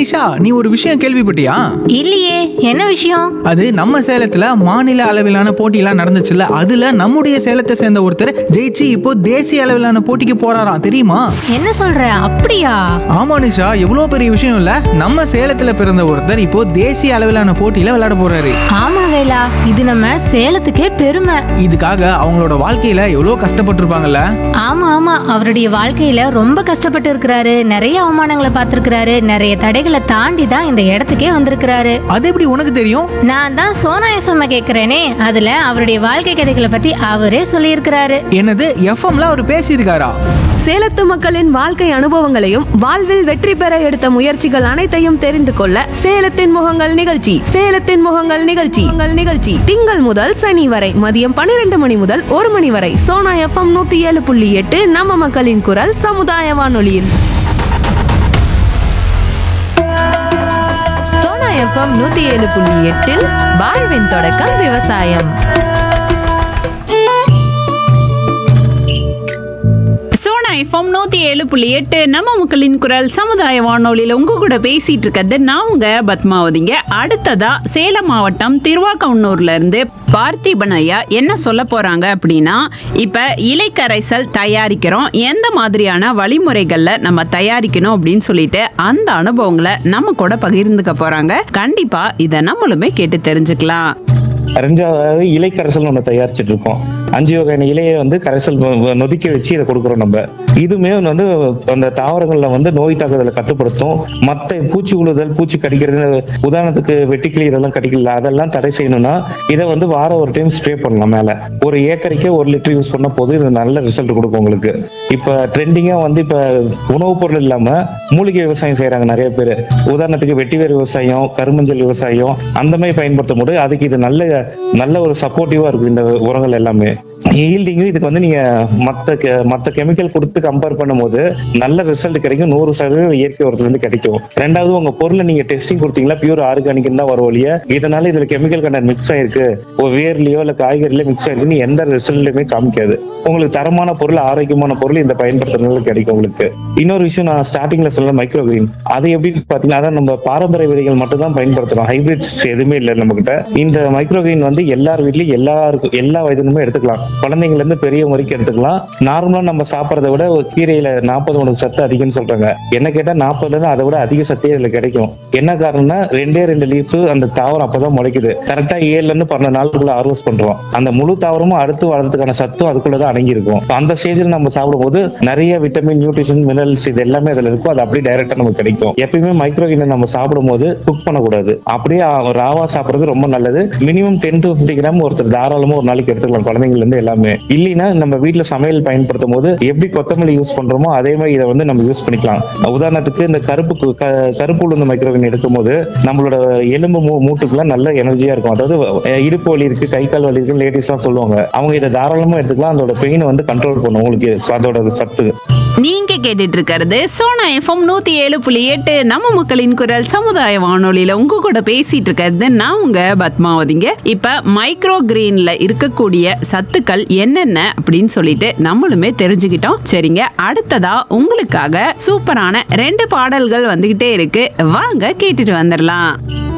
நிஷா நீ ஒரு விஷயம் கேள்விப்பட்டியா இல்லையே என்ன விஷயம் அது நம்ம சேலத்துல மாநில அளவிலான போட்டியெல்லாம் நடந்துச்சுல்ல அதுல நம்முடைய சேலத்தை சேர்ந்த ஒருத்தர் ஜெயிச்சு இப்போ தேசிய அளவிலான போட்டிக்கு போறாராம் தெரியுமா என்ன சொல்ற அப்படியா ஆமா நிஷா எவ்வளவு பெரிய விஷயம் இல்ல நம்ம சேலத்துல பிறந்த ஒருத்தர் இப்போ தேசிய அளவிலான போட்டியில விளையாட போறாரு ஆமா வேலா இது நம்ம சேலத்துக்கே பெருமை இதுக்காக அவங்களோட வாழ்க்கையில எவ்வளவு கஷ்டப்பட்டிருப்பாங்கல்ல ஆமா ஆமா அவருடைய வாழ்க்கையில ரொம்ப கஷ்டப்பட்டு இருக்கிறாரு நிறைய அவமானங்களை பார்த்திருக்கிறாரு நிறைய தடைகளை தாண்டி தான் இந்த இடத்துக்கே வந்திருக்கிறாரு அது எப்படி உனக்கு தெரியும் நான் தான் சோனா எஃப்எம் கேக்குறேனே அதுல அவருடைய வாழ்க்கை கதைகளை பத்தி அவரே சொல்லியிருக்கிறாரு என்னது எஃப்எம்ல அவர் பேசியிருக்காரா சேலத்து மக்களின் வாழ்க்கை அனுபவங்களையும் வாழ்வில் வெற்றி பெற எடுத்த முயற்சிகள் அனைத்தையும் தெரிந்து கொள்ள சேலத்தின் முகங்கள் நிகழ்ச்சி சேலத்தின் முகங்கள் நிகழ்ச்சி உங்கள் நிகழ்ச்சி திங்கள் முதல் சனி வரை மதியம் பன்னிரண்டு மணி முதல் ஒரு மணி வரை சோனா எஃப்எம் நூத்தி ஏழு புள்ளி எட்டு நம்ம மக்களின் குரல் சமுதாய வானொலியில் சோனா எஃப்எம் நூத்தி ஏழு புள்ளி எட்டில் வாழ்வின் தொடக்கம் விவசாயம் சோனா எஃப்எம் நூத்தி ஏழு புள்ளி எட்டு நம்ம மக்களின் குரல் சமுதாய வானொலியில உங்க கூட பேசிட்டு இருக்கிறது நான் உங்க பத்மாவதிங்க அடுத்ததா சேலம் மாவட்டம் திருவாக்கவுன்னூர்ல இருந்து பார்த்திபன் ஐயா என்ன சொல்ல போறாங்க அப்படின்னா இப்ப இலைக்கரைசல் தயாரிக்கிறோம் எந்த மாதிரியான வழிமுறைகள்ல நம்ம தயாரிக்கணும் அப்படின்னு சொல்லிட்டு அந்த அனுபவங்களை நம்ம கூட பகிர்ந்துக்க போறாங்க கண்டிப்பா இதை நம்மளுமே கேட்டு தெரிஞ்சுக்கலாம் ரெண்டாவது இலை கரைசல் ஒன்று தயாரிச்சுட்டு இருக்கோம் அஞ்சு வகையான இலையை வந்து கரைசல் வ- வ- நொதிக்க வச்சு இதை கொடுக்குறோம் நம்ம இதுமே வந்து அந்த தாவரங்கள்ல வந்து நோய் தாக்குதலை கட்டுப்படுத்தும் மற்ற பூச்சி உழுதல் பூச்சி கடிக்கிறது உதாரணத்துக்கு வெட்டிக்கிளி இதெல்லாம் கடிக்கல அதெல்லாம் தடை செய்யணும்னா இதை வந்து வாரம் ஒரு டைம் ஸ்ப்ரே பண்ணலாம் மேல ஒரு ஏக்கருக்கே ஒரு லிட்டர் யூஸ் பண்ண போது இது நல்ல ரிசல்ட் கொடுக்கும் உங்களுக்கு இப்ப ட்ரெண்டிங்கா வந்து இப்ப உணவுப் பொருள் இல்லாம மூலிகை விவசாயம் செய்யறாங்க நிறைய பேர் உதாரணத்துக்கு வெட்டிவேர் விவசாயம் கருமஞ்சள் விவசாயம் அந்த மாதிரி பயன்படுத்தும் போது அதுக்கு இது நல்ல நல்ல ஒரு சப்போர்ட்டிவா இருக்கும் இந்த உரங்கள் எல்லாமே ஈல்டிங்கும் இதுக்கு வந்து நீங்க மத்த கெ- மத்த கெமிக்கல் கொடுத்து கம்பேர் பண்ணும்போது நல்ல ரிசல்ட் கிடைக்கும் நூறு சதவீதம் இயற்கை உரத்துல இருந்து கிடைக்கும் ரெண்டாவது உங்க பொருளை நீங்க டெஸ்டிங் கொடுத்தீங்களா பியூர் ஆர்கானிக் தான் வரும் ஒழிய இதனால இதுல கெமிக்கல் கண்டென்ட் மிக்ஸ் ஆயிருக்கு ஒரு வேர்லயோ இல்ல காய்கறிலயோ மிக்ஸ் ஆயிருக்குன்னு எந்த ரிசல்ட்லயுமே காமிக்காது உங்களுக்கு தரமான பொருள் ஆரோக்கியமான பொருள் இந்த பயன்படுத்துறதுனால கிடைக்கும் உங்களுக்கு இன்னொரு விஷயம் நான் ஸ்டார்டிங்ல சொல்ல மைக்ரோ கிரீன் அது எப்படி பாத்தீங்கன்னா அதான் நம்ம பாரம்பரிய விதைகள் மட்டும் தான் பயன்படுத்துறோம் ஹைபிரிட்ஸ் எதுவுமே இல்லை நம்ம கிட்ட இந்த மைக்ரோ கிரீன் வந்து எல்லார் வீட்லயும் எல்லாருக்கும் எல்லா வயதிலுமே எடுத்துக்கலாம் குழந்தைங்கல இருந்து பெரியவங்க வரைக்கும் எடுத்துக்கலாம் நார்மலா நம்ம சாப்பிடறத விட ஒரு கீரையில நாற்பது மடங்கு சத்து அதிகம்னு சொல்றாங்க என்ன கேட்டா நாற்பதுல இருந்து அதை விட அதிக சத்தே இதுல கிடைக்கும் என்ன காரணம்னா ரெண்டே ரெண்டு லீஃப் அந்த தாவரம் அப்பதான் முளைக்குது கரெக்டா ஏழுல இருந்து பன்னெண்டு நாளுக்குள்ள ஹார்வெஸ்ட் பண்றோம் அந்த முழு தாவரமும் அடுத்து வளர்றதுக்கான சத்தும் அதுக்குள்ளதான் அடங்கி இருக்கும் அந்த ஸ்டேஜில் நம்ம சாப்பிடும்போது நிறைய விட்டமின் நியூட்ரிஷன் மினரல்ஸ் இது எல்லாமே அதுல இருக்கும் அது அப்படியே டைரக்டா நமக்கு கிடைக்கும் எப்பயுமே மைக்ரோ நம்ம சாப்பிடும்போது குக் பண்ணக்கூடாது அப்படியே ராவா சாப்பிடுறது ரொம்ப நல்லது மினிமம் டென் டு 50 கிராம் ஒருத்தர் தாராளமா ஒரு நாளைக்கு எடுத்துக்கலாம் குழந்தைங்கல இருந்து எல்லாமே இல்லைன்னா நம்ம வீட்ல சமையல் பயன்படுத்தும் போது எப்படி கொத்தமல்லி யூஸ் பண்றோமோ அதே மாதிரி இதை வந்து நம்ம யூஸ் பண்ணிக்கலாம் உதாரணத்துக்கு இந்த கருப்பு கு- க- கருப்பு உளுந்து மைக்ரோவின் எடுக்கும்போது நம்மளோட எலும்பு மூ- மூட்டுக்குலாம் நல்ல எனர்ஜியா இருக்கும் அதாவது அஹ், இடுப்பு வலி இருக்கு கை கால் வலி இருக்கு லேடிஸ் தான் சொல்லுவாங்க அவங்க இதை தாராளமா எடுத்துக்கலாம் அதோட பெயினை வந்து கண்ட்ரோல் பண்ணும் உங்களுக்கு அதோட சத்து நீங்க கேட்டுட்டு இருக்கிறது சோனா எஃப்எம் நூத்தி ஏழு புள்ளி எட்டு நம்ம மக்களின் குரல் சமுதாய வானொலியில உங்க கூட பேசிட்டு இருக்கிறது நான் உங்க பத்மாவதிங்க இப்ப மைக்ரோ கிரீன்ல இருக்கக்கூடிய சத்துக்கள் என்னென்ன அப்படின்னு சொல்லிட்டு நம்மளுமே தெரிஞ்சுக்கிட்டோம் சரிங்க அடுத்ததா உங்களுக்காக சூப்பரான ரெண்டு பாடல்கள் வந்துகிட்டே இருக்கு வாங்க கேட்டுட்டு வந்துடலாம்